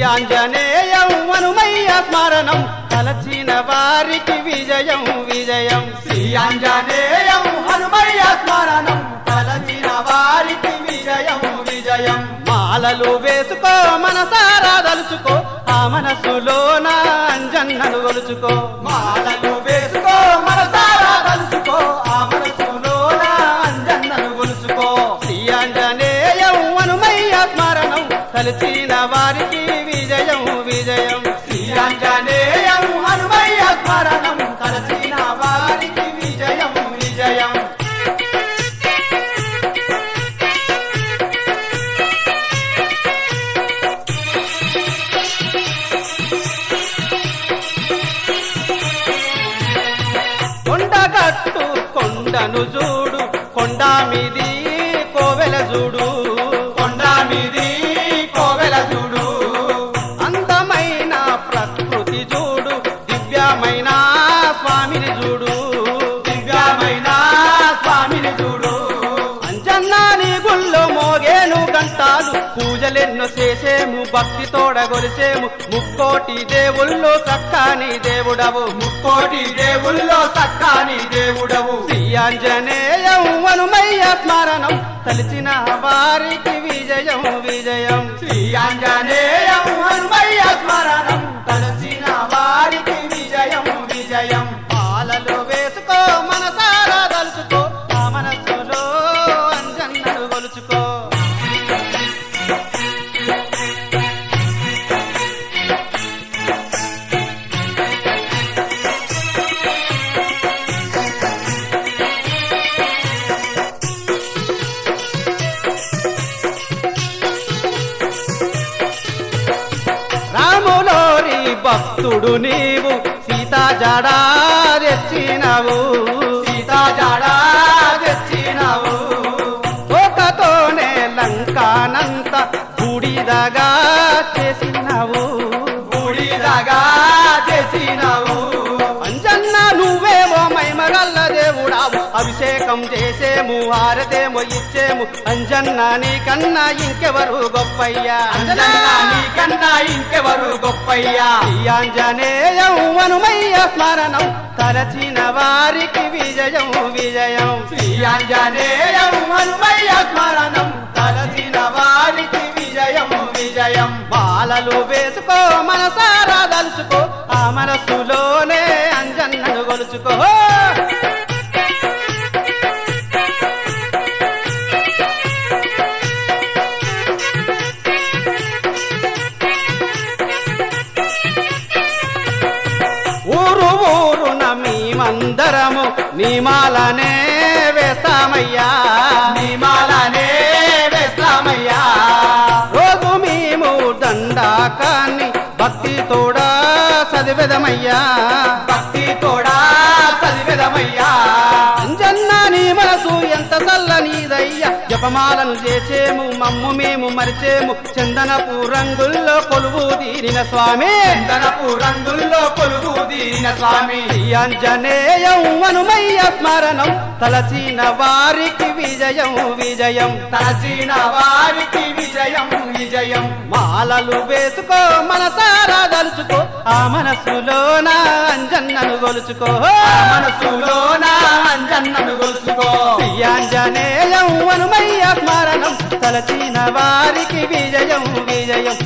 ఆంజనేయం హనుమయ్య స్మరణం తలచిన వారికి విజయం విజయం శ్రీ ఆంజనేయం హనుమయ్య స్మరణం తలచిన వారికి విజయం విజయం మాలలు వేసుకో మనసారా దలుచుకో ఆ మనసులోన అంజన్నను గొలుచుకో మాలలు వేసుకో మనసారా తలుచుకో ఆ మనసులోన అంజన్నను గొలుసుకో శ్రీ ఆంజనేయం హనుమయ్య స్మరణం తలచిన వారికి విజయం విజయం శ్రీ ఆంజనేయం హనుమయ్య స్మరణం తలచిన వారికి విజయం విజయం కొండగట్టు కొండను చూడు కొండ మీది కోవెల చూడు కొండ మీది కోవెల చూడు అందమైన ప్రకృతి చూడు దివ్యమైన స్వామిని చూడు దివ్యమైన స్వామిని చూడు అంజన్నాని గుళ్ళో మోగేను గంటాలు పూజలెన్నో చేసేము భక్తి తోడగొలిసేము ముక్కోటి దేవుళ్ళు చక్కని దేవుడవు ముక్కోటి దేవుల్లో సక్కాని దేవుడవు శ్రీ ఆంజనేయం హనుమయ్య స్మరణం తలిచిన వారికి విజయం విజయం శ్రీ ఆంజనేయం హనుమయ్య స్మరణం తలసిన వారికి విజయం విజయం పాలలో వేసుకో మనసారా దలుచుకో ఆ మనసులో అంజన్నను గొలుచుకో రాములోని భక్తుడు నీవు సీతా జడా తెచ్చినవు సీతా జాడా తెచ్చినావు తోకతోనే లంకానంత బూడిదగా చేసినవు బూడిదగా చేసినావు అంజన్న నువ్వేమో మైమగల్ల దేవుడావు అభిషేకం చేసేము హారతేమో ఇచ్చేము అంజన్న నీకన్నా ఇంకెవరు గొప్పయ్యా అంజనా నీకన్నా ఇంకెవరు గొప్పయ్యా ఈ ఆంజనేయం హనుమయ్య స్మరణం తలచిన వారికి విజయం విజయం శ్రీ ఆంజనేయం హనుమయ్య స్మరణం తలచిన వారికి విజయం విజయం మాలలు వేసుకో మనసారా దలుచుకో ఆ మనసులోనే అంజన్నను గొలుచుకో ఊరు ఊరున మేమందరము నీమాలనే వేస్తామయ్యా నిమాలనే వేస్తామయ్యా రోజు మేము దండాకాన్ని భక్తి తోడా చదివెదమయ్యా భక్తి కూడా చదివెదమయ్యా అంజన్న నీ మనసు ఎంత చల్లనిదయ్యా జపమాలను చేసేము మమ్ము మేము మరిచేము చందనపు రంగుల్లో కొలువు తీరిన స్వామి చందనపు రంగుల్లో కొలువు దీన స్వామి శ్రీ ఆంజనేయం హనుమయ్య స్మరణం తలచిన వారికి విజయం విజయం తలచిన వారికి విజయం విజయం మాలలు వేసుకో మనసారా దలుచుకో ఆ మనసులోన అంజన్నను గొలుచుకో ఆ మనసులోన అంజన్నను గొలుసుకో శ్రీ ఆంజనేయం హనుమయ్య స్మరణం తలచిన వారికి విజయం విజయం